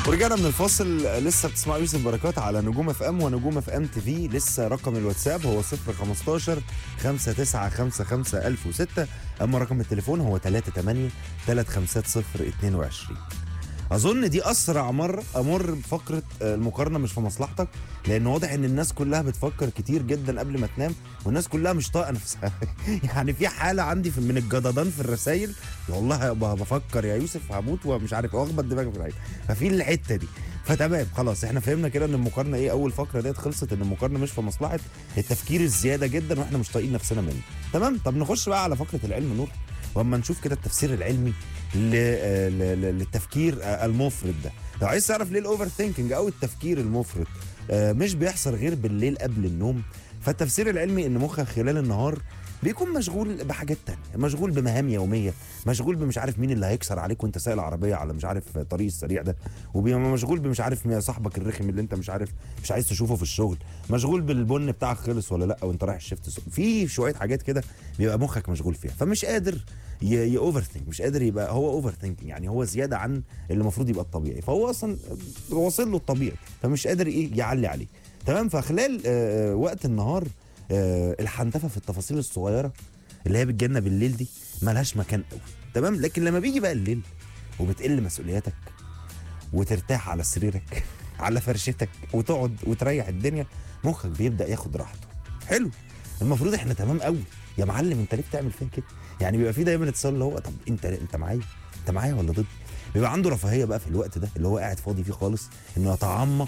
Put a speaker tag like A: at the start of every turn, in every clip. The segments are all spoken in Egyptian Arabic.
A: ورجعنا من الفاصل لسه بتسمعوا يوسف بركات على نجوم اف ام ونجوم اف ام تي في لسه رقم الواتساب هو 015 5955 1006 اما رقم التليفون هو 38 350 22 اظن دي اسرع مره امر بفقره آه، المقارنه مش في مصلحتك لان واضح ان الناس كلها بتفكر كتير جدا قبل ما تنام والناس كلها مش طايقه نفسها يعني في حاله عندي في من الجدضان في الرسائل والله ب- بفكر يا يوسف هموت ومش عارف واخبط دماغي في العين ففي الحته دي فتمام خلاص احنا فهمنا كده ان المقارنه ايه اول فقره ديت خلصت ان المقارنه مش في مصلحه التفكير الزياده جدا واحنا مش طايقين نفسنا منه تمام طب نخش بقى على فقره العلم نور واما نشوف كده التفسير العلمي ل- آه، ل- ل- للتفكير آه، المفرط ده لو عايز تعرف ليه الاوفر ثينكينج او التفكير المفرط آه، مش بيحصل غير بالليل قبل النوم فالتفسير العلمي ان مخك خلال النهار بيكون مشغول بحاجات تانية مشغول بمهام يومية مشغول بمش عارف مين اللي هيكسر عليك وانت سايق العربية على مش عارف الطريق السريع ده وبيبقى مشغول بمش عارف مين صاحبك الرخم اللي انت مش عارف مش عايز تشوفه في الشغل مشغول بالبن بتاعك خلص ولا لا وانت رايح الشفت الصبح. في شوية حاجات كده بيبقى مخك مشغول فيها فمش قادر اوفر ثينك مش قادر يبقى هو اوفر ثينكينج يعني هو زياده عن اللي المفروض يبقى الطبيعي فهو اصلا واصل له الطبيعي فمش قادر ايه يعلي عليه تمام فخلال آه، وقت النهار آه، الحنتفه في التفاصيل الصغيره اللي هي بتجيلنا بالليل دي ملهاش مكان قوي تمام لكن لما بيجي بقى الليل وبتقل مسؤولياتك وترتاح على سريرك على فرشتك وتقعد وتريح الدنيا مخك بيبدا ياخد راحته حلو المفروض احنا تمام قوي يا معلم انت ليه بتعمل فيها كده يعني بيبقى في دايما اتصال اللي هو طب انت انت معايا انت معايا ولا ضد بيبقى عنده رفاهيه بقى في الوقت ده اللي هو قاعد فاضي فيه خالص انه يتعمق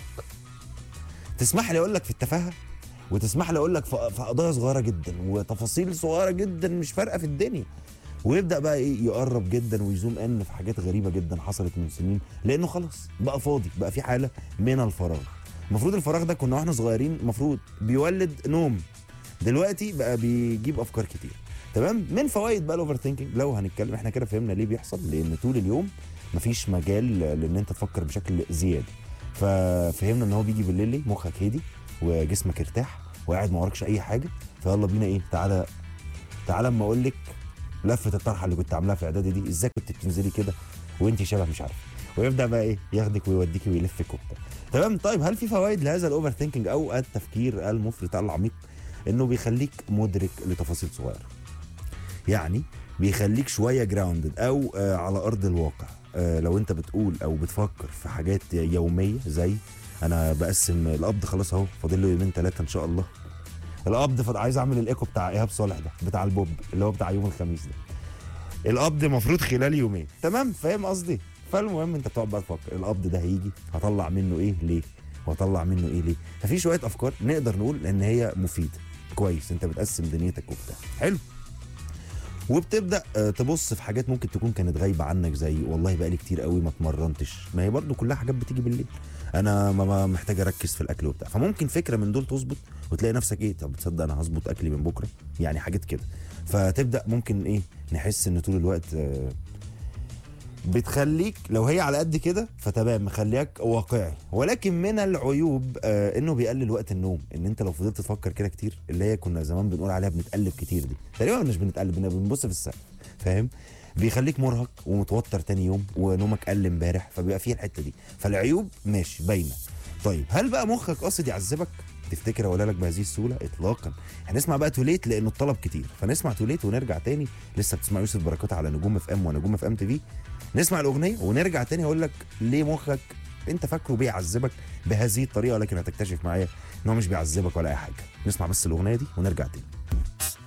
A: تسمح لي اقول لك في التفاهه وتسمح لي اقول لك في في قضايا صغيره جدا وتفاصيل صغيره جدا مش فارقه في الدنيا ويبدا بقى ايه يقرب جدا ويزوم ان في حاجات غريبه جدا حصلت من سنين لانه خلاص بقى فاضي بقى في حاله من الفراغ المفروض الفراغ ده كنا واحنا صغيرين المفروض بيولد نوم دلوقتي بقى بيجيب افكار كتير تمام من فوائد بقى الاوفر ثينكينج لو هنتكلم احنا كده فهمنا ليه بيحصل لان طول اليوم مفيش مجال لان انت تفكر بشكل زياده ففهمنا ان هو بيجي بالليل ليه مخك هادي وجسمك ارتاح وقاعد ما وراكش اي حاجه فيلا بينا ايه تعالى تعالى اما اقول لك لفه الطرحه اللي كنت عاملاها في اعدادي دي ازاي كنت بتنزلي كده وانت شبه مش عارف ويبدا بقى ايه ياخدك ويوديكي ويلفك وبتاع تمام طيب هل في فوائد لهذا الاوفر ثينكينج او التفكير المفرط العميق انه بيخليك مدرك لتفاصيل صغيره يعني بيخليك شويه جراوندد او آه على ارض الواقع آه لو انت بتقول او بتفكر في حاجات يوميه زي انا بقسم القبض خلاص اهو فاضل له يومين ثلاثه ان شاء الله القبض فض... عايز اعمل الايكو بتاع ايهاب صالح ده بتاع البوب اللي هو بتاع يوم الخميس ده القبض المفروض خلال يومين تمام فاهم قصدي فالمهم انت بتقعد بقى تفكر القبض ده هيجي هطلع منه ايه ليه وهطلع منه ايه ليه ففي شويه افكار نقدر نقول ان هي مفيده كويس انت بتقسم دنيتك وبتاع حلو وبتبدا آه، تبص في حاجات ممكن تكون كانت غايبه عنك زي والله بقالي كتير قوي ما اتمرنتش ما هي برضو كلها حاجات بتيجي بالليل انا ما ما محتاج اركز في الاكل وبتاع فممكن فكره من دول تظبط وتلاقي نفسك ايه طب تصدق انا هظبط اكلي من بكره يعني حاجات كده فتبدا ممكن ايه نحس ان طول الوقت آه، بتخليك لو هي على قد كده فتمام مخليك واقعي ولكن من العيوب آه انه بيقلل وقت النوم ان انت لو فضلت تفكر كده كتير اللي هي كنا زمان بنقول عليها بنتقلب كتير دي تقريبا مش بنتقلب بن- بنبص في السقف فاهم بيخليك مرهق ومتوتر تاني يوم ونومك قل امبارح فبيبقى فيه الحته دي فالعيوب ماشي باينه طيب هل بقى مخك قاصد يعذبك تفتكر اقولها لك بهذه السهوله اطلاقا هنسمع بقى توليت لانه الطلب كتير فنسمع توليت ونرجع تاني لسه بتسمع يوسف بركات على نجوم اف ام ونجوم اف ام تي في نسمع الاغنيه ونرجع تاني اقول لك ليه مخك انت فاكره بيعذبك بهذه الطريقه ولكن هتكتشف معايا ان هو مش بيعذبك ولا اي حاجه نسمع بس الاغنيه دي ونرجع تاني